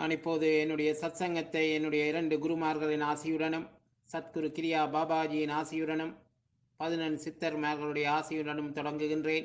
நான் இப்போது என்னுடைய சத்சங்கத்தை என்னுடைய இரண்டு குருமார்களின் ஆசியுடனும் சத்குரு கிரியா பாபாஜியின் ஆசியுடனும் பதினெண் சித்தர்மார்களுடைய ஆசியுடனும் தொடங்குகின்றேன்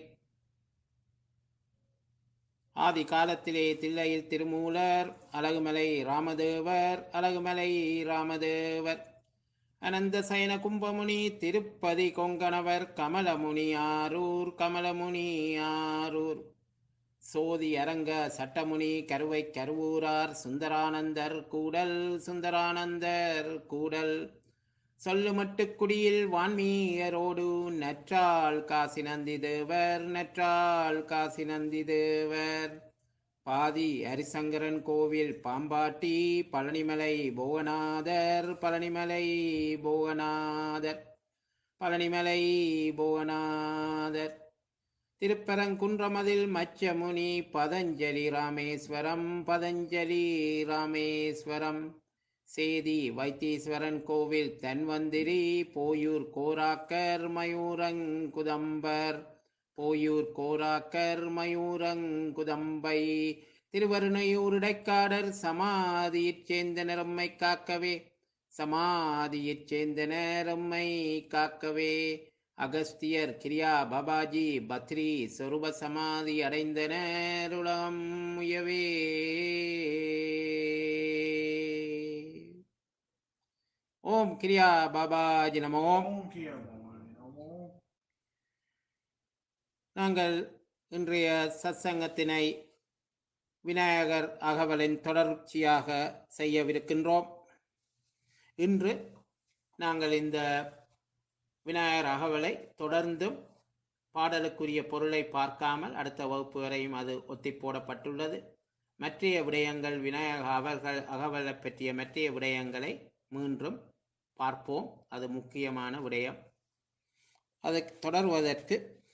ஆதி காலத்திலே தில்லையில் திருமூலர் அழகுமலை ராமதேவர் அழகுமலை ராமதேவர் அனந்த சயன கும்பமுனி திருப்பதி கொங்கணவர் கமலமுனி ஆரூர் கமலமுனி ஆரூர் சோதி அரங்க சட்டமுனி கருவை கருவூரார் சுந்தரானந்தர் கூடல் சுந்தரானந்தர் கூடல் சொல்லுமட்டுக்குடியில் வான்மீயரோடு நற்றாள் காசி நந்தி தேவர் நற்றாள் காசி நந்தி தேவர் பாதி ஹரிசங்கரன் கோவில் பாம்பாட்டி பழனிமலை போகநாதர் பழனிமலை போகநாதர் பழனிமலை போகநாதர் திருப்பரங்குன்றமதில் மச்சமுனி பதஞ்சலி ராமேஸ்வரம் பதஞ்சலி ராமேஸ்வரம் சேதி வைத்தீஸ்வரன் கோவில் தன்வந்திரி போயூர் கோராக்கர் மயூரங்குதம்பர் போயூர் கோராக்கர் மயூரங்குதம்பை திருவருணையூர் இடைக்காடர் சமாதியிற் சேர்ந்த நிறம்மை காக்கவே சமாதியிற் சேர்ந்த நேரம்மை காக்கவே அகஸ்தியர் கிரியா பாபாஜி பத்ரி சொருப சமாதி அடைந்தனர் உலகம் முயவே ஓம் கிரியா பாபாஜி நமோ ஓம் கிரியா பவானி நமோ நாங்கள் இன்றைய சத்சங்கத்தினை விநாயகர் அகவலின் தொடர்ச்சியாக செய்யவிருக்கின்றோம் இன்று நாங்கள் இந்த விநாயகர் அகவலை தொடர்ந்தும் பாடலுக்குரிய பொருளை பார்க்காமல் அடுத்த வகுப்பு வரையும் அது ஒத்தி போடப்பட்டுள்ளது மற்றைய விடயங்கள் விநாயக அவர்கள் அகவலை பற்றிய மற்றைய விடயங்களை மீண்டும் பார்ப்போம் அது முக்கியமான விடயம் அதை தொடர்வதற்கு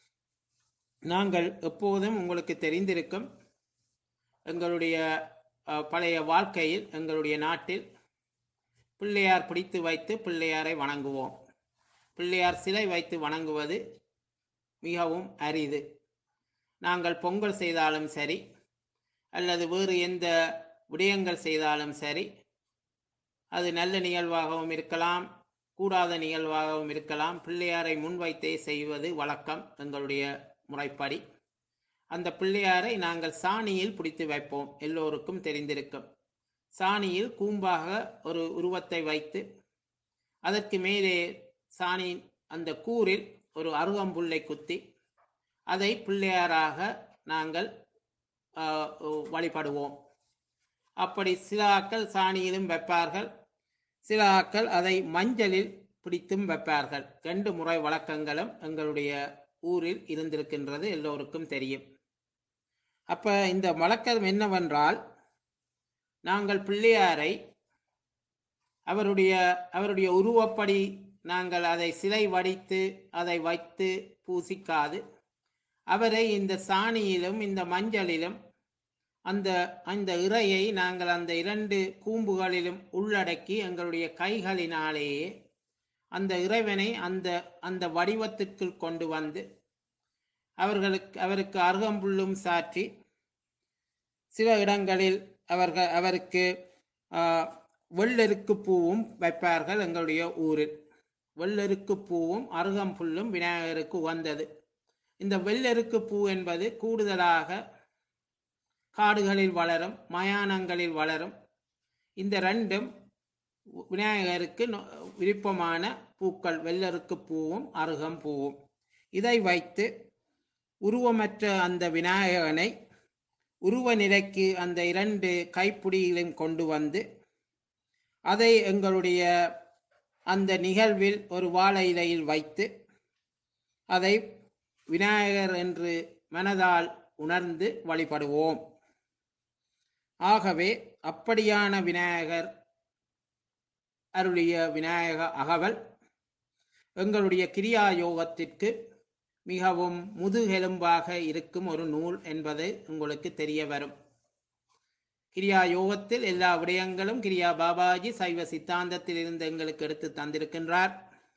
நாங்கள் எப்போதும் உங்களுக்கு தெரிந்திருக்கும் எங்களுடைய அஹ், பழைய வாழ்க்கையில் எங்களுடைய நாட்டில் பிள்ளையார் பிடித்து வைத்து பிள்ளையாரை வணங்குவோம் பிள்ளையார் சிலை வைத்து வணங்குவது மிகவும் அரிது நாங்கள் பொங்கல் செய்தாலும் சரி அல்லது வேறு எந்த விடயங்கள் செய்தாலும் சரி அது நல்ல நிகழ்வாகவும் இருக்கலாம் கூடாத நிகழ்வாகவும் இருக்கலாம் பிள்ளையாரை முன்வைத்தே செய்வது வழக்கம் எங்களுடைய முறைப்படி அந்த பிள்ளையாரை நாங்கள் சாணியில் பிடித்து வைப்போம் எல்லோருக்கும் தெரிந்திருக்கும் சாணியில் கூம்பாக ஒரு உருவத்தை வைத்து அதற்கு மேலே சாணி அந்த கூரில் ஒரு அருகம்புல்லை குத்தி அதை பிள்ளையாராக நாங்கள் ஆஹ், வழிபடுவோம் அப்படி சில ஆக்கள் சாணியிலும் வைப்பார்கள் சில ஆக்கள் அதை மஞ்சளில் பிடித்தும் வைப்பார்கள் ரெண்டு முறை வழக்கங்களும் எங்களுடைய ஊரில் இருந்திருக்கின்றது எல்லோருக்கும் தெரியும் அப்ப இந்த வழக்கம் என்னவென்றால் நாங்கள் பிள்ளையாரை அவருடைய அவருடைய உருவப்படி நாங்கள் அதை சிலை வடித்து அதை வைத்து பூசிக்காது அவரை இந்த சாணியிலும் இந்த மஞ்சளிலும் அந்த அந்த இறையை நாங்கள் அந்த இரண்டு கூம்புகளிலும் உள்ளடக்கி எங்களுடைய கைகளினாலேயே அந்த இறைவனை அந்த அந்த வடிவத்திற்குள் கொண்டு வந்து அவர்களுக்கு அவருக்கு அருகம்புல்லும் சாற்றி சில இடங்களில் அவர்கள் அவருக்கு ஆஹ், வெள்ளெருக்கு பூவும் வைப்பார்கள் எங்களுடைய ஊரில் வெள்ளெருக்கு பூவும் அருகம்புல்லும் விநாயகருக்கு உகந்தது இந்த வெள்ளெருக்கு பூ என்பது கூடுதலாக காடுகளில் வளரும் மயானங்களில் வளரும் இந்த ரெண்டும் விநாயகருக்கு நொ- விருப்பமான பூக்கள் வெள்ளருக்கு பூவும் அருகம் பூவும் இதை வைத்து உருவமற்ற அந்த விநாயகனை உருவ நிலைக்கு அந்த இரண்டு கைப்பிடியிலும் கொண்டு வந்து அதை எங்களுடைய அந்த நிகழ்வில் ஒரு வாழை இலையில் வைத்து அதை விநாயகர் என்று மனதால் உணர்ந்து வழிபடுவோம் ஆகவே அப்படியான விநாயகர் அருளிய விநாயக அகவல் எங்களுடைய கிரியா யோகத்திற்கு மிகவும் முதுகெலும்பாக இருக்கும் ஒரு நூல் என்பது உங்களுக்கு தெரிய வரும் கிரியா யோகத்தில் எல்லா விடயங்களும் கிரியா பாபாஜி சைவ சித்தாந்தத்தில் இருந்து எங்களுக்கு எடுத்து தந்திருக்கின்றார்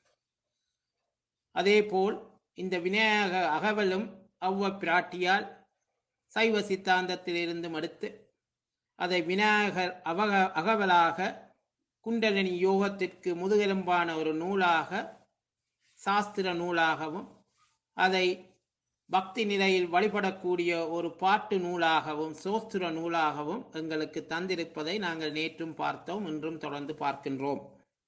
அதேபோல் இந்த விநாயக அகவலும் அவ்வ பிராட்டியால் சைவ சித்தாந்தத்திலிருந்தும் எடுத்து அதை விநாயகர் அவக அகவலாக குண்டலினி யோகத்திற்கு முதுகெலும்பான ஒரு நூலாக சாஸ்திர நூலாகவும் அதை பக்தி நிலையில் வழிபடக்கூடிய ஒரு பாட்டு நூலாகவும் சோஸ்திர நூலாகவும் எங்களுக்கு தந்திருப்பதை நாங்கள் நேற்றும் பார்த்தோம் இன்றும் தொடர்ந்து பார்க்கின்றோம்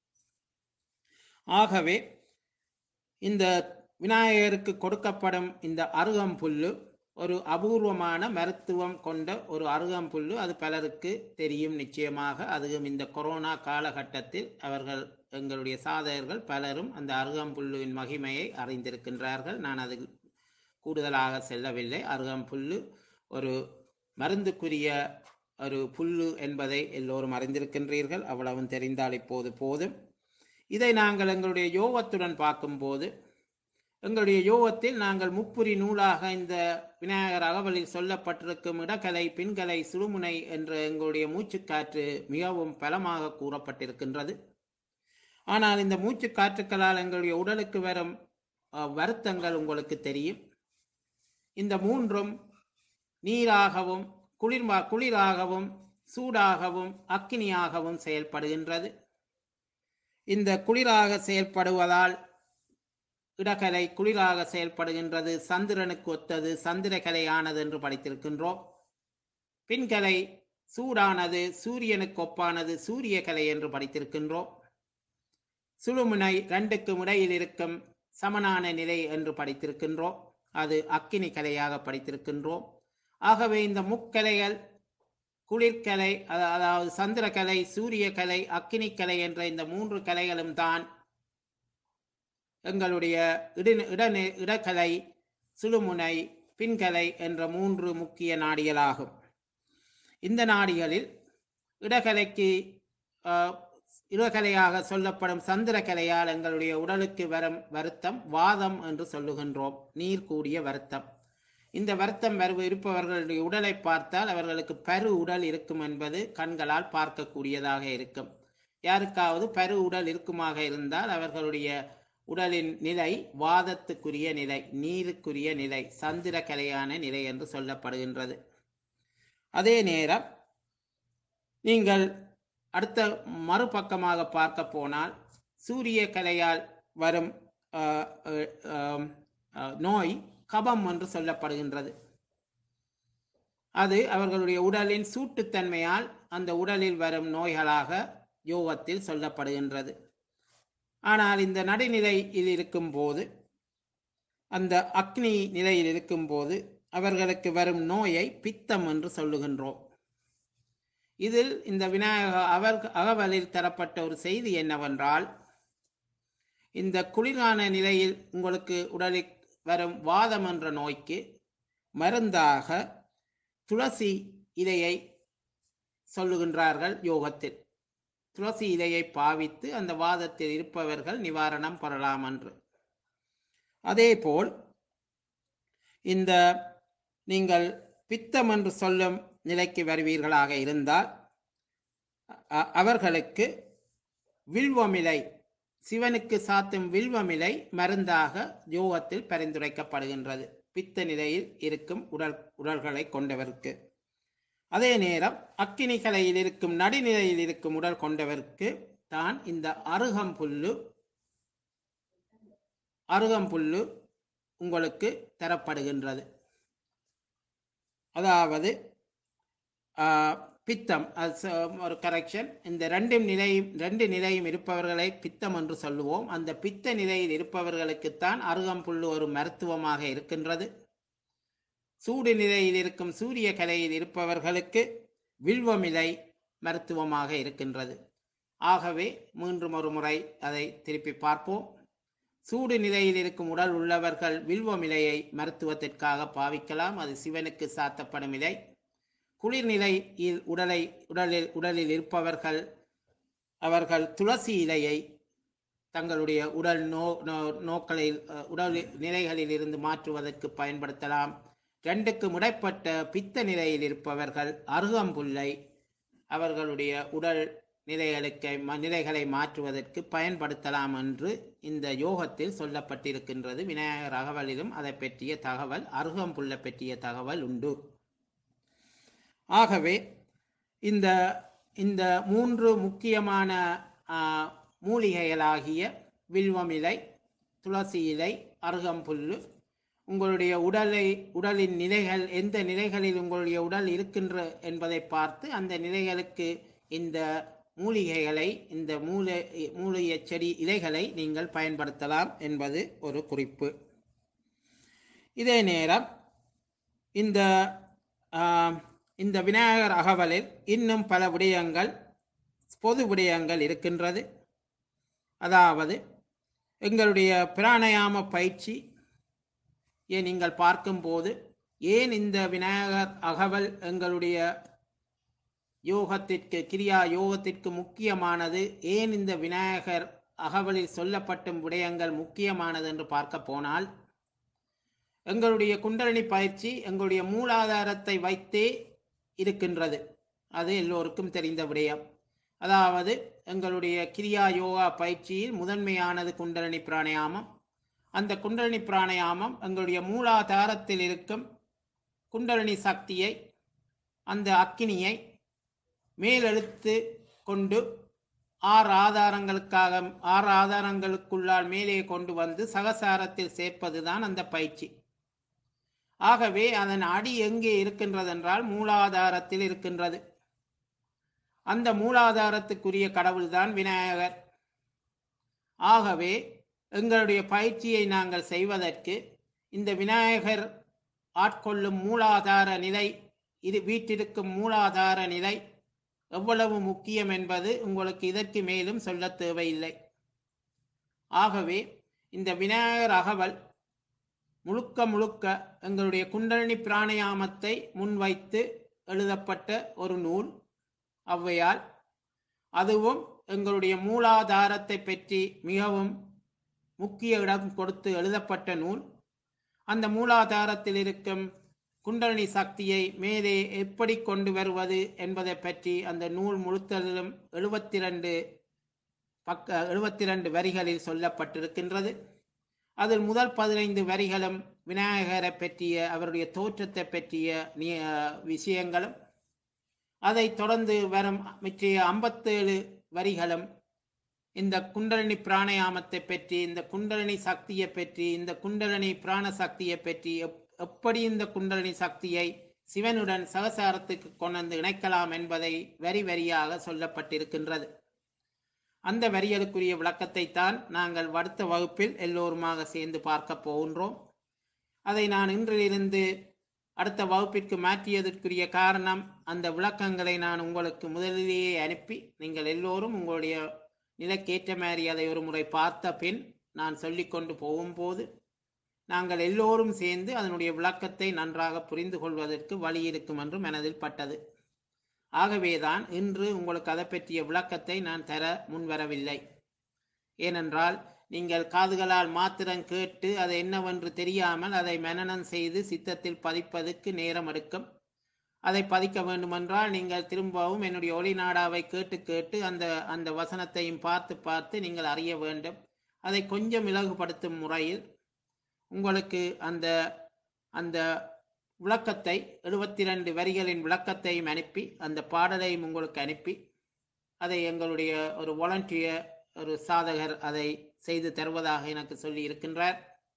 ஆகவே இந்த விநாயகருக்கு கொடுக்கப்படும் இந்த அருகம்புல்லு ஒரு அபூர்வமான மருத்துவம் கொண்ட ஒரு அருகம்புல்லு அது பலருக்கு தெரியும் நிச்சயமாக அதுவும் இந்த கொரோனா காலகட்டத்தில் அவர்கள் எங்களுடைய சாதகர்கள் பலரும் அந்த அருகம்புல்லுவின் மகிமையை அறிந்திருக்கின்றார்கள் நான் அதில் கூடுதலாக செல்லவில்லை அருகம்புல்லு ஒரு மருந்துக்குரிய ஒரு புல்லு என்பதை எல்லோரும் அறிந்திருக்கின்றீர்கள் அவ்வளவும் தெரிந்தால் இப்போது போதும் இதை நாங்கள் எங்களுடைய யோகத்துடன் பார்க்கும்போது எங்களுடைய யோகத்தில் நாங்கள் முப்புரி நூலாக இந்த விநாயகர் அகவலில் சொல்லப்பட்டிருக்கும் இடக்கலை பின்கலை சுழுமுனை என்ற எங்களுடைய மூச்சுக்காற்று மிகவும் பலமாக கூறப்பட்டிருக்கின்றது ஆனால் இந்த மூச்சுக்காற்றுக்களால் எங்களுடைய உடலுக்கு வரும் அஹ், வருத்தங்கள் உங்களுக்கு தெரியும் இந்த மூன்றும் நீராகவும் குளிர்மா குளிராகவும் சூடாகவும் அக்கினியாகவும் செயல்படுகின்றது இந்த குளிராக செயல்படுவதால் இடகலை குளிராக செயல்படுகின்றது சந்திரனுக்கு ஒத்தது சந்திரகலையானது என்று படித்திருக்கின்றோம் பின்கலை சூடானது சூரியனுக்கு ஒப்பானது சூரிய கலை என்று படித்திருக்கின்றோம் சுழுமுனை ரெண்டுக்கும் இடையில் இருக்கும் சமனான நிலை என்று படித்திருக்கின்றோம் அது அக்கினி கலையாக படித்திருக்கின்றோம் ஆகவே இந்த முக்கலைகள் குளிர்கலை அதா- அதாவது சந்திரகலை சூரிய கலை அக்கினி கலை என்ற இந்த மூன்று கலைகளும் தான் எங்களுடைய இட இடநெ இடக்கலை சுழுமுனை பின்கலை என்ற மூன்று முக்கிய நாடிகளாகும் இந்த நாடிகளில் இடகலைக்கு ஆஹ், இடகலையாக சொல்லப்படும் சந்திரகலையால் எங்களுடைய உடலுக்கு வரும் வருத்தம் வாதம் என்று சொல்லுகின்றோம் நீர் கூடிய வருத்தம் இந்த வருத்தம் வரு இருப்பவர்களுடைய உடலை பார்த்தால் அவர்களுக்கு பரு உடல் இருக்கும் என்பது கண்களால் பார்க்கக்கூடியதாக இருக்கும் யாருக்காவது பரு உடல் இருக்குமாக இருந்தால் அவர்களுடைய உடலின் நிலை வாதத்துக்குரிய நிலை நீருக்குரிய நிலை சந்திரகலையான நிலை என்று சொல்லப்படுகின்றது அதே நேரம் நீங்கள் அடுத்த மறுபக்கமாக பார்க்க போனால் சூரிய கலையால் வரும் அஹ், அஹ், அஹ், அஹ், நோய் கபம் என்று சொல்லப்படுகின்றது அது அவர்களுடைய உடலின் சூட்டுத்தன்மையால் அந்த உடலில் வரும் நோய்களாக யோகத்தில் சொல்லப்படுகின்றது ஆனால் இந்த நடுநிலையில் இருக்கும்போது அந்த அக்னி நிலையில் இருக்கும்போது அவர்களுக்கு வரும் நோயை பித்தம் என்று சொல்லுகின்றோம் இதில் இந்த விநாயக அவர் அகவலில் தரப்பட்ட ஒரு செய்தி என்னவென்றால் இந்த குளிரான நிலையில் உங்களுக்கு உடலில் வரும் வாதம் என்ற நோய்க்கு மருந்தாக துளசி இலையை சொல்லுகின்றார்கள் யோகத்தில் துளசி இலையை பாவித்து அந்த வாதத்தில் இருப்பவர்கள் நிவாரணம் பெறலாம் என்று அதேபோல் இந்த நீங்கள் பித்தம் என்று சொல்லும் நிலைக்கு வருவீர்களாக இருந்தால் அ- அவர்களுக்கு வில்வமிலை சிவனுக்கு சாத்தும் வில்வமிலை மருந்தாக யோகத்தில் பரிந்துரைக்கப்படுகின்றது பித்த நிலையில் இருக்கும் உடல் உடல்களை கொண்டவருக்கு அதே நேரம் அக்கினி கலையில் இருக்கும் நடுநிலையில் இருக்கும் உடல் கொண்டவருக்கு தான் இந்த அருகம்புல்லு அருகம்புல்லு உங்களுக்கு தரப்படுகின்றது அதாவது ஆஹ், பித்தம் அது ச- ஒரு கரெக்ஷன் இந்த ரெண்டும் நிலையும் ரெண்டு நிலையும் இருப்பவர்களை பித்தம் என்று சொல்லுவோம் அந்த பித்த நிலையில் இருப்பவர்களுக்குத்தான் அருகம்புல்லு ஒரு மருத்துவமாக இருக்கின்றது சூடு நிலையில் இருக்கும் சூரிய கலையில் இருப்பவர்களுக்கு வில்வமிலை மருத்துவமாக இருக்கின்றது ஆகவே மீண்டும் ஒரு முறை அதை திருப்பி பார்ப்போம் சூடு நிலையில் இருக்கும் உடல் உள்ளவர்கள் வில்வமிலையை மருத்துவத்திற்காக பாவிக்கலாம் அது சிவனுக்கு சாத்தப்படும் இலை குளிர் நிலையில் உடலை உடலில் உடலில் இருப்பவர்கள் அவர்கள் துளசி இலையை தங்களுடைய உடல் நோ நோ- நோக்களில் அஹ், உடல் நிலைகளில் இருந்து மாற்றுவதற்கு பயன்படுத்தலாம் ரெண்டுக்கும் இடைப்பட்ட பித்த நிலையில் இருப்பவர்கள் அருகம்புல்லை அவர்களுடைய உடல் நிலைகளுக்கு ம- நிலைகளை மாற்றுவதற்கு பயன்படுத்தலாம் என்று இந்த யோகத்தில் சொல்லப்பட்டிருக்கின்றது விநாயகர் அகவலிலும் அதை பற்றிய தகவல் அருகம்புல்லை பற்றிய தகவல் உண்டு ஆகவே இந்த இந்த மூன்று முக்கியமான ஆ, மூலிகைகளாகிய வில்வம் இலை துளசி இலை அருகம்புல்லு உங்களுடைய உடலை உடலின் நிலைகள் எந்த நிலைகளில் உங்களுடைய உடல் இருக்கின்ற என்பதை பார்த்து அந்த நிலைகளுக்கு இந்த மூலிகைகளை இந்த மூலை மூலிகை செடி இலைகளை நீங்கள் பயன்படுத்தலாம் என்பது ஒரு குறிப்பு இதே நேரம் இந்த ஆம், இந்த விநாயகர் அகவலில் இன்னும் பல விடயங்கள் பொது விடயங்கள் இருக்கின்றது அதாவது எங்களுடைய பிராணயாம பயிற்சி ஏன் நீங்கள் பார்க்கும்போது ஏன் இந்த விநாயகர் அகவல் எங்களுடைய யோகத்திற்கு கிரியா யோகத்திற்கு முக்கியமானது ஏன் இந்த விநாயகர் அகவலில் சொல்லப்படும் விடயங்கள் முக்கியமானது என்று பார்க்க போனால் எங்களுடைய குண்டலினி பயிற்சி எங்களுடைய மூலாதாரத்தை வைத்தே இருக்கின்றது அது எல்லோருக்கும் தெரிந்த விடயம் அதாவது எங்களுடைய கிரியா யோகா பயிற்சியில் முதன்மையானது குண்டலினி பிராணயாமம் அந்த குண்டலினி பிராணயாமம் எங்களுடைய மூலாதாரத்தில் இருக்கும் குண்டலினி சக்தியை அந்த அக்கினியை மேலெழுத்து கொண்டு ஆறு ஆதாரங்களுக்காக ஆறு ஆதாரங்களுக்குள்ளால் மேலே கொண்டு வந்து சகசாரத்தில் சேர்ப்பதுதான் அந்த பயிற்சி ஆகவே அதன் அடி எங்கே இருக்கின்றது என்றால் மூலாதாரத்தில் இருக்கின்றது அந்த மூலாதாரத்துக்குரிய கடவுள்தான் விநாயகர் ஆகவே எங்களுடைய பயிற்சியை நாங்கள் செய்வதற்கு இந்த விநாயகர் ஆட்கொள்ளும் மூலாதார நிலை இது வீட்டிற்கும் மூலாதார நிலை எவ்வளவு முக்கியம் என்பது உங்களுக்கு இதற்கு மேலும் சொல்லத் தேவையில்லை ஆகவே இந்த விநாயகர் அகவல் முழுக்க முழுக்க எங்களுடைய குண்டலினி பிராணயாமத்தை முன்வைத்து எழுதப்பட்ட ஒரு நூல் ஔவையால் அதுவும் எங்களுடைய மூலாதாரத்தை பற்றி மிகவும் முக்கிய இடம் கொடுத்து எழுதப்பட்ட நூல் அந்த மூலாதாரத்தில் இருக்கும் குண்டலினி சக்தியை மேலே எப்படி கொண்டு வருவது என்பதை பற்றி அந்த நூல் முழுத்ததிலும் எழுபத்தி ரெண்டு பக்க எழுபத்தி ரெண்டு வரிகளில் சொல்லப்பட்டிருக்கின்றது அதில் முதல் பதினைந்து வரிகளும் விநாயகரை பற்றிய அவருடைய தோற்றத்தை பற்றிய நி- விஷயங்களும் அதைத் தொடர்ந்து வரும் மற்ற ஐம்பத்தேழு வரிகளும் இந்த குண்டலினி பிராணயாமத்தை பற்றி இந்த குண்டலினி சக்தியை பற்றி இந்த குண்டலினி பிராண சக்தியை பற்றி எப்- எப்படி இந்த குண்டலினி சக்தியை சிவனுடன் சகசாரத்துக்கு கொண்டு வந்து இணைக்கலாம் என்பதை வரி வரியாக சொல்லப்பட்டிருக்கின்றது அந்த வரிகளுக்குரிய விளக்கத்தை தான் நாங்கள் அடுத்த வகுப்பில் எல்லோருமாக சேர்ந்து பார்க்க போகின்றோம் அதை நான் இன்றிலிருந்து அடுத்த வகுப்பிற்கு மாற்றியதற்குரிய காரணம் அந்த விளக்கங்களை நான் உங்களுக்கு முதலிலேயே அனுப்பி நீங்கள் எல்லோரும் உங்களுடைய நிலைக்கேற்ற மாதிரி அதை ஒரு முறை பார்த்த பின் நான் சொல்லிக்கொண்டு போகும்போது நாங்கள் எல்லோரும் சேர்ந்து அதனுடைய விளக்கத்தை நன்றாக புரிந்து கொள்வதற்கு வழி இருக்கும் என்று மனதில் பட்டது ஆகவேதான் இன்று உங்களுக்கு அதை பற்றிய விளக்கத்தை நான் தர முன்வரவில்லை ஏனென்றால் நீங்கள் காதுகளால் மாத்திரம் கேட்டு அது என்னவென்று தெரியாமல் அதை மனனம் செய்து சித்தத்தில் பதிப்பதற்கு நேரம் எடுக்கும் அதை பதிக்க வேண்டுமென்றால் நீங்கள் திரும்பவும் என்னுடைய ஒளி நாடாவை கேட்டு கேட்டு அந்த அந்த வசனத்தையும் பார்த்து பார்த்து நீங்கள் அறிய வேண்டும் அதை கொஞ்சம் இலகுபடுத்தும் முறையில் உங்களுக்கு அந்த அந்த விளக்கத்தை எழுபத்தி ரெண்டு வரிகளின் விளக்கத்தையும் அனுப்பி அந்த பாடலையும் உங்களுக்கு அனுப்பி அதை எங்களுடைய ஒரு வாலண்டியர் ஒரு சாதகர் அதை செய்து தருவதாக எனக்கு சொல்லி இருக்கின்றார்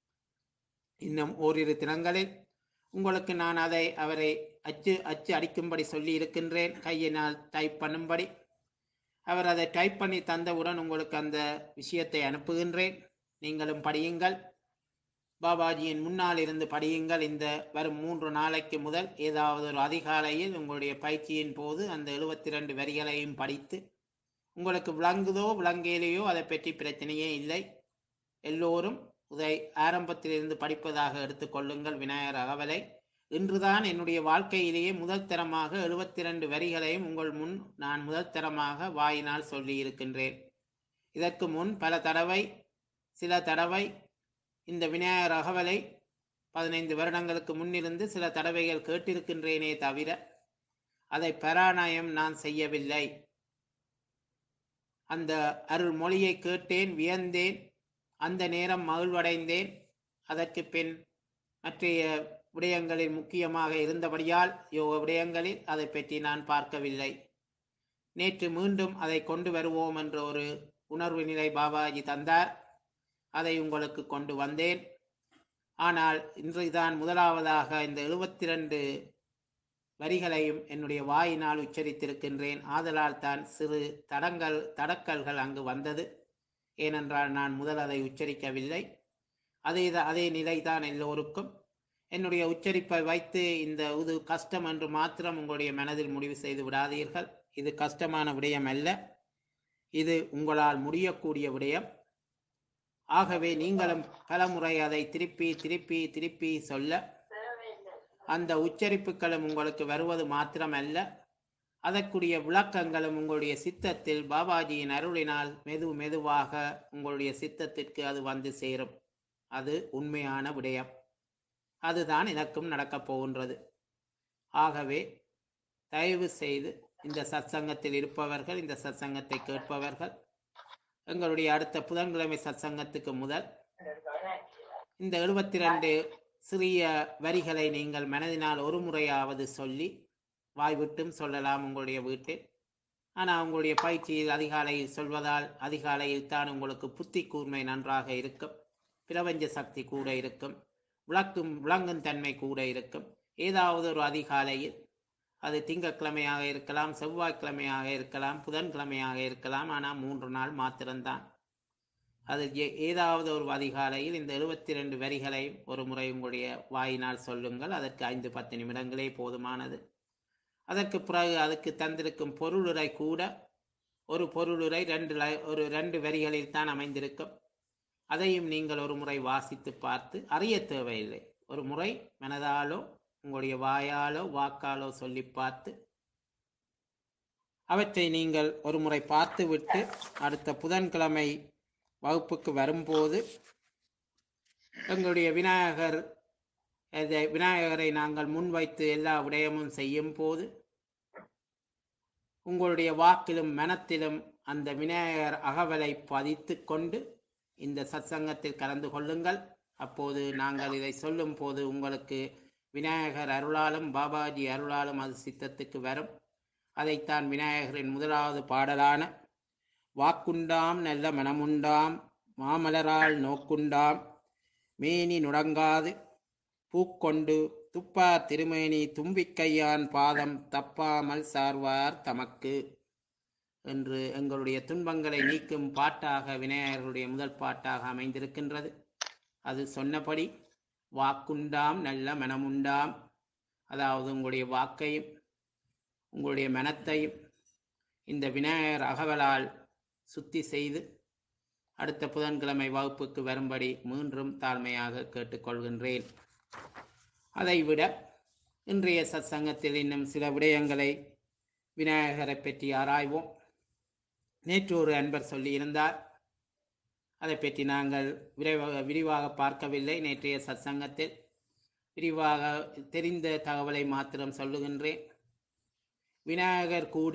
இன்னும் ஓரிரு தினங்களில் உங்களுக்கு நான் அதை அவரை அச்சு அச்சு அடிக்கும்படி சொல்லி இருக்கின்றேன் கையினால் டைப் பண்ணும்படி அவர் அதை டைப் பண்ணி தந்தவுடன் உங்களுக்கு அந்த விஷயத்தை அனுப்புகின்றேன் நீங்களும் படியுங்கள் பாபாஜியின் முன்னால் இருந்து படியுங்கள் இந்த வரும் மூன்று நாளைக்கு முதல் ஏதாவது ஒரு அதிகாலையில் உங்களுடைய பயிற்சியின் போது அந்த எழுபத்தி ரெண்டு வரிகளையும் படித்து உங்களுக்கு விளங்குதோ விளங்கேலையோ அதை பற்றி பிரச்சனையே இல்லை எல்லோரும் இதை ஆரம்பத்திலிருந்து படிப்பதாக எடுத்துக்கொள்ளுங்கள் விநாயகர் அகவலை இன்றுதான் என்னுடைய வாழ்க்கையிலேயே முதல் தரமாக எழுபத்தி ரெண்டு வரிகளையும் உங்கள் முன் நான் முதல் தரமாக வாயினால் சொல்லி இருக்கின்றேன் இதற்கு முன் பல தடவை சில தடவை இந்த விநாயகர் அகவலை பதினைந்து வருடங்களுக்கு முன்னிருந்து சில தடவைகள் கேட்டிருக்கின்றேனே தவிர அதை பராணயம் நான் செய்யவில்லை அந்த அருள் மொழியை கேட்டேன் வியந்தேன் அந்த நேரம் மகிழ்வடைந்தேன் அதற்கு பின் மற்றைய விடயங்களில் முக்கியமாக இருந்தபடியால் யோக விடயங்களில் அதை பற்றி நான் பார்க்கவில்லை நேற்று மீண்டும் அதை கொண்டு வருவோம் என்ற ஒரு உணர்வு நிலை பாபாஜி தந்தார் அதை உங்களுக்கு கொண்டு வந்தேன் ஆனால் இன்றுதான் முதலாவதாக இந்த எழுபத்தி ரெண்டு வரிகளையும் என்னுடைய வாயினால் உச்சரித்திருக்கின்றேன் ஆதலால் தான் சிறு தடங்கள் தடக்கல்கள் அங்கு வந்தது ஏனென்றால் நான் முதல் அதை உச்சரிக்கவில்லை அதே அதே நிலைதான் எல்லோருக்கும் என்னுடைய உச்சரிப்பை வைத்து இந்த இது கஷ்டம் என்று மாத்திரம் உங்களுடைய மனதில் முடிவு செய்து விடாதீர்கள் இது கஷ்டமான விடயம் அல்ல இது உங்களால் முடியக்கூடிய விடயம் ஆகவே நீங்களும் பலமுறை அதை திருப்பி திருப்பி திருப்பி சொல்ல அந்த உச்சரிப்புகளும் உங்களுக்கு வருவது மாத்திரமல்ல அதற்குரிய விளக்கங்களும் உங்களுடைய சித்தத்தில் பாபாஜியின் அருளினால் மெது மெதுவாக உங்களுடைய சித்தத்திற்கு அது வந்து சேரும் அது உண்மையான விடயம் அதுதான் எனக்கும் நடக்கப் போகின்றது ஆகவே தயவு செய்து இந்த சத்சங்கத்தில் இருப்பவர்கள் இந்த சத்சங்கத்தை கேட்பவர்கள் எங்களுடைய அடுத்த புதன்கிழமை சத்சங்கத்துக்கு முதல் இந்த எழுபத்தி ரெண்டு சிறிய வரிகளை நீங்கள் மனதினால் ஒரு முறையாவது சொல்லி வாய் விட்டும் சொல்லலாம் உங்களுடைய வீட்டில் ஆனால் உங்களுடைய பயிற்சியில் அதிகாலையில் சொல்வதால் அதிகாலையில் தான் உங்களுக்கு புத்தி கூர்மை நன்றாக இருக்கும் பிரபஞ்ச சக்தி கூட இருக்கும் விளக்கும் விளங்கும் தன்மை கூட இருக்கும் ஏதாவது ஒரு அதிகாலையில் அது திங்கட்கிழமையாக இருக்கலாம் செவ்வாய்க்கிழமையாக இருக்கலாம் புதன்கிழமையாக இருக்கலாம் ஆனால் மூன்று நாள் மாத்திரம்தான் அது ஏ- ஏதாவது ஒரு அதிகாலையில் இந்த எழுபத்தி ரெண்டு வரிகளை ஒரு முறை உங்களுடைய வாயினால் சொல்லுங்கள் அதற்கு ஐந்து பத்து நிமிடங்களே போதுமானது அதற்கு பிறகு அதுக்கு தந்திருக்கும் பொருளுரை கூட ஒரு பொருளுரை ரெண்டு லை- ஒரு ரெண்டு வரிகளில் தான் அமைந்திருக்கும் அதையும் நீங்கள் ஒரு முறை வாசித்து பார்த்து அறிய தேவையில்லை ஒரு முறை மனதாலோ உங்களுடைய வாயாலோ வாக்காலோ சொல்லி பார்த்து அவற்றை நீங்கள் ஒரு முறை பார்த்துவிட்டு அடுத்த புதன்கிழமை வகுப்புக்கு வரும்போது எங்களுடைய விநாயகர் இதை விநாயகரை நாங்கள் முன்வைத்து எல்லா விடயமும் செய்யும் போது உங்களுடைய வாக்கிலும் மனத்திலும் அந்த விநாயகர் அகவலை பதித்து கொண்டு இந்த சத்சங்கத்தில் கலந்து கொள்ளுங்கள் அப்போது நாங்கள் இதை சொல்லும் போது உங்களுக்கு விநாயகர் அருளாலும் பாபாஜி அருளாலும் அது சித்தத்துக்கு வரும் அதைத்தான் விநாயகரின் முதலாவது பாடலான வாக்குண்டாம் நல்ல மனமுண்டாம் மாமலரால் நோக்குண்டாம் மேனி நுடங்காது பூக்கொண்டு துப்பார் திருமேனி தும்பிக்கையான் பாதம் தப்பாமல் சார்வார் தமக்கு என்று எங்களுடைய துன்பங்களை நீக்கும் பாட்டாக விநாயகருடைய முதல் பாட்டாக அமைந்திருக்கின்றது அது சொன்னபடி வாக்குண்டாம் நல்ல மனமுண்டாம் அதாவது உங்களுடைய வாக்கையும் உங்களுடைய மனத்தையும் இந்த விநாயகர் அகவலால் சுத்தி செய்து அடுத்த புதன்கிழமை வகுப்புக்கு வரும்படி மீண்டும் தாழ்மையாக கேட்டுக்கொள்கின்றேன் அதைவிட இன்றைய சத்சங்கத்தில் இன்னும் சில விடயங்களை விநாயகரை பற்றி ஆராய்வோம் நேற்று ஒரு அன்பர் சொல்லியிருந்தார் அதை பற்றி நாங்கள் விரைவாக விரிவாக பார்க்கவில்லை நேற்றைய சத்சங்கத்தில் விரிவாக தெரிந்த தகவலை மாத்திரம் சொல்லுகின்றேன் விநாயகர் கூட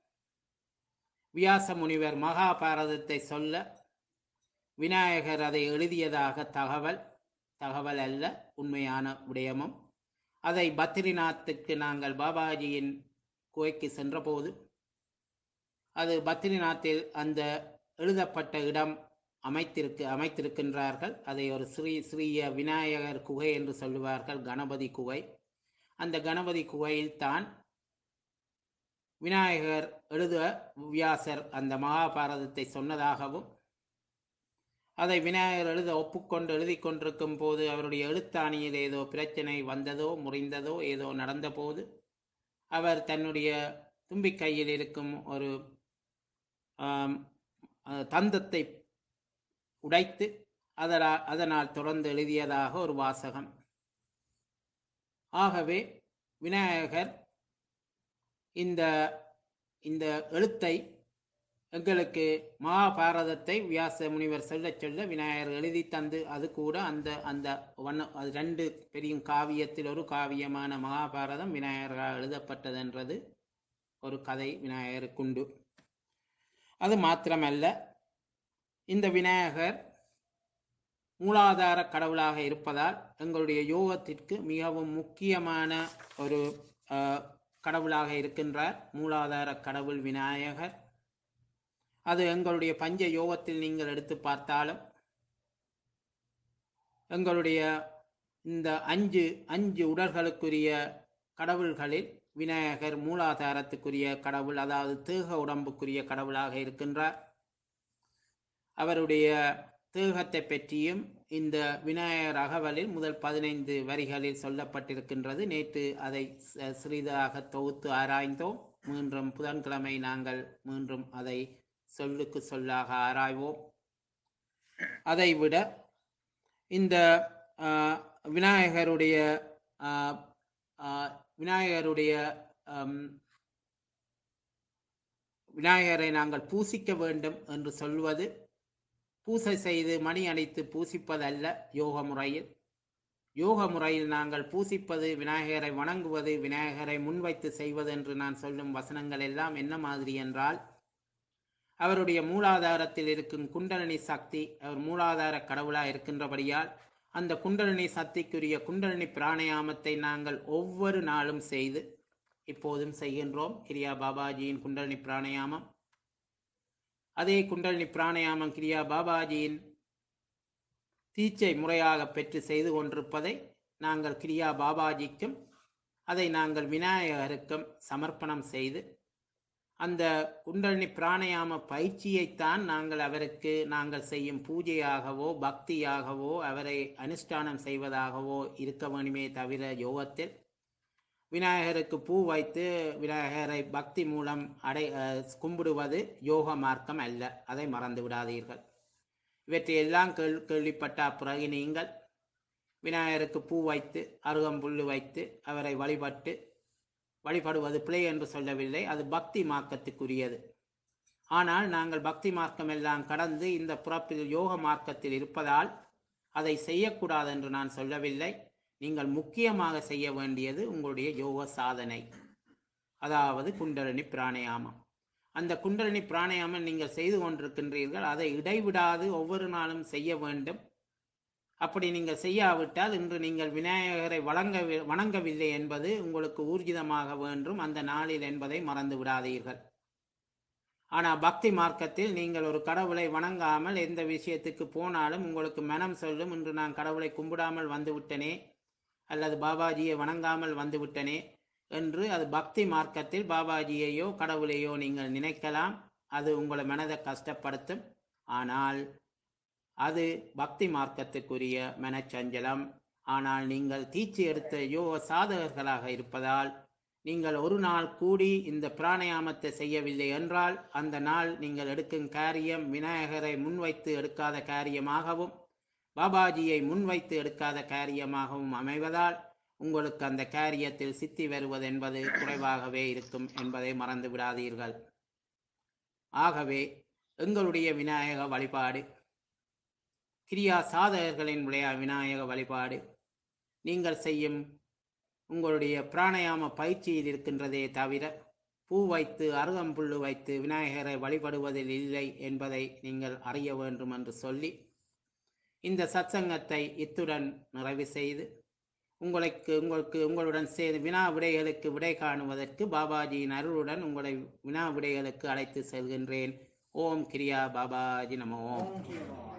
வியாச முனிவர் மகாபாரதத்தை சொல்ல விநாயகர் அதை எழுதியதாக தகவல் தகவல் அல்ல உண்மையான விடயமும் அதை பத்ரிநாத்துக்கு நாங்கள் பாபாஜியின் குகைக்கு சென்றபோது அது பத்ரிநாத்தில் அந்த எழுதப்பட்ட இடம் அமைத்திருக்கு அமைத்திருக்கின்றார்கள் அதை ஒரு ஸ்ரீ ஸ்ரீய விநாயகர் குகை என்று சொல்லுவார்கள் கணபதி குகை அந்த கணபதி குகையில் தான் விநாயகர் எழுத வியாசர் அந்த மகாபாரதத்தை சொன்னதாகவும் அதை விநாயகர் எழுத ஒப்புக்கொண்டு எழுதி கொண்டிருக்கும் போது அவருடைய எழுத்தாணியில் ஏதோ பிரச்சனை வந்ததோ முறிந்ததோ ஏதோ நடந்தபோது அவர் தன்னுடைய தும்பிக்கையில் இருக்கும் ஒரு ஆம், அஹ், தந்தத்தை உடைத்து அதனால் அதனால் தொடர்ந்து எழுதியதாக ஒரு வாசகம் ஆகவே விநாயகர் இந்த இந்த எழுத்தை எங்களுக்கு மகாபாரதத்தை வியாச முனிவர் சொல்ல சொல்ல விநாயகர் எழுதி தந்து அது கூட அந்த அந்த வண்ண அது ரெண்டு பெரிய காவியத்தில் ஒரு காவியமான மகாபாரதம் விநாயகரால் எழுதப்பட்டதென்றது ஒரு கதை விநாயகருக்குண்டு அது மாத்திரமல்ல இந்த விநாயகர் மூலாதார கடவுளாக இருப்பதால் எங்களுடைய யோகத்திற்கு மிகவும் முக்கியமான ஒரு அஹ், கடவுளாக இருக்கின்றார் மூலாதார கடவுள் விநாயகர் அது எங்களுடைய பஞ்ச யோகத்தில் நீங்கள் எடுத்து பார்த்தாலும் எங்களுடைய இந்த அஞ்சு அஞ்சு உடல்களுக்குரிய கடவுள்களில் விநாயகர் மூலாதாரத்துக்குரிய கடவுள் அதாவது தேக உடம்புக்குரிய கடவுளாக இருக்கின்றார் அவருடைய தேகத்தை பற்றியும் இந்த விநாயகர் அகவலில் முதல் பதினைந்து வரிகளில் சொல்லப்பட்டிருக்கின்றது நேற்று அதை ச- சிறிதாக தொகுத்து ஆராய்ந்தோம் மீண்டும் புதன்கிழமை நாங்கள் மீண்டும் அதை சொல்லுக்கு சொல்லாக ஆராய்வோம் அதை விட இந்த ஆ, விநாயகருடைய ஆ, ஆ, விநாயகருடைய ஆம், விநாயகரை நாங்கள் பூசிக்க வேண்டும் என்று சொல்வது பூசை செய்து மணி அடித்து பூசிப்பதல்ல யோக முறையில் யோக முறையில் நாங்கள் பூசிப்பது விநாயகரை வணங்குவது விநாயகரை முன்வைத்து செய்வது என்று நான் சொல்லும் வசனங்கள் எல்லாம் என்ன மாதிரி என்றால் அவருடைய மூலாதாரத்தில் இருக்கும் குண்டலினி சக்தி அவர் மூலாதார கடவுளாக இருக்கின்றபடியால் அந்த குண்டலினி சக்திக்குரிய குண்டலினி பிராணயாமத்தை நாங்கள் ஒவ்வொரு நாளும் செய்து இப்போதும் செய்கின்றோம் கிரியா பாபாஜியின் குண்டலினி பிராணயாமம் அதே குண்டலினி பிராணயாமம் கிரியா பாபாஜியின் தீட்சை முறையாக பெற்று செய்து கொண்டிருப்பதை நாங்கள் கிரியா பாபாஜிக்கும் அதை நாங்கள் விநாயகருக்கும் சமர்ப்பணம் செய்து அந்த குண்டலினி பிராணயாம பயிற்சியைத்தான் நாங்கள் அவருக்கு நாங்கள் செய்யும் பூஜையாகவோ பக்தியாகவோ அவரை அனுஷ்டானம் செய்வதாகவோ இருக்க வேண்டுமே தவிர யோகத்தில் விநாயகருக்கு பூ வைத்து விநாயகரை பக்தி மூலம் அடை அஹ், கும்பிடுவது யோக மார்க்கம் அல்ல அதை மறந்து விடாதீர்கள் இவற்றை எல்லாம் கேள் கேள்விப்பட்ட பிறகு நீங்கள் விநாயகருக்கு பூ வைத்து அருகம்புல்லு வைத்து அவரை வழிபட்டு வழிபடுவது பிழை என்று சொல்லவில்லை அது பக்தி மார்க்கத்துக்குரியது ஆனால் நாங்கள் பக்தி மார்க்கம் எல்லாம் கடந்து இந்த புறப்பில் யோக மார்க்கத்தில் இருப்பதால் அதை செய்யக்கூடாது என்று நான் சொல்லவில்லை நீங்கள் முக்கியமாக செய்ய வேண்டியது உங்களுடைய யோக சாதனை அதாவது குண்டலினி பிராணயாமம் அந்த குண்டலினி பிராணயாமம் நீங்கள் செய்து கொண்டிருக்கின்றீர்கள் அதை இடைவிடாது ஒவ்வொரு நாளும் செய்ய வேண்டும் அப்படி நீங்கள் செய்யாவிட்டால் இன்று நீங்கள் விநாயகரை வழங்க வணங்கவில்லை என்பது உங்களுக்கு ஊர்ஜிதமாக வேண்டும் அந்த நாளில் என்பதை மறந்து விடாதீர்கள் ஆனால் பக்தி மார்க்கத்தில் நீங்கள் ஒரு கடவுளை வணங்காமல் எந்த விஷயத்துக்கு போனாலும் உங்களுக்கு மனம் சொல்லும் இன்று நான் கடவுளை கும்பிடாமல் வந்து விட்டனே அல்லது பாபாஜியை வணங்காமல் வந்து விட்டனே என்று அது பக்தி மார்க்கத்தில் பாபாஜியையோ கடவுளையோ நீங்கள் நினைக்கலாம் அது உங்களை மனதை கஷ்டப்படுத்தும் ஆனால் அது பக்தி மார்க்கத்துக்குரிய மனச்சஞ்சலம் ஆனால் நீங்கள் தீட்சி எடுத்த யோக சாதகர்களாக இருப்பதால் நீங்கள் ஒரு நாள் கூடி இந்த பிராணயாமத்தை செய்யவில்லை என்றால் அந்த நாள் நீங்கள் எடுக்கும் காரியம் விநாயகரை முன்வைத்து எடுக்காத காரியமாகவும் பாபாஜியை முன்வைத்து எடுக்காத காரியமாகவும் அமைவதால் உங்களுக்கு அந்த காரியத்தில் சித்தி வருவது என்பது குறைவாகவே இருக்கும் என்பதை மறந்து விடாதீர்கள் ஆகவே எங்களுடைய விநாயக வழிபாடு கிரியா சாதகர்களின் விளையா விநாயக வழிபாடு நீங்கள் செய்யும் உங்களுடைய பிராணயாம பயிற்சியில் இருக்கின்றதே தவிர பூ வைத்து அருகம்புல்லு வைத்து விநாயகரை வழிபடுவதில் இல்லை என்பதை நீங்கள் அறிய வேண்டும் என்று சொல்லி இந்த சத்சங்கத்தை இத்துடன் நிறைவு செய்து உங்களுக்கு உங்களுக்கு உங்களுடன் சேர்ந்து வினா விடைகளுக்கு விடை காணுவதற்கு பாபாஜியின் அருளுடன் உங்களை வினா விடைகளுக்கு அழைத்து செல்கின்றேன் ஓம் கிரியா பாபாஜி நம ஓம் ஓம் கிரியா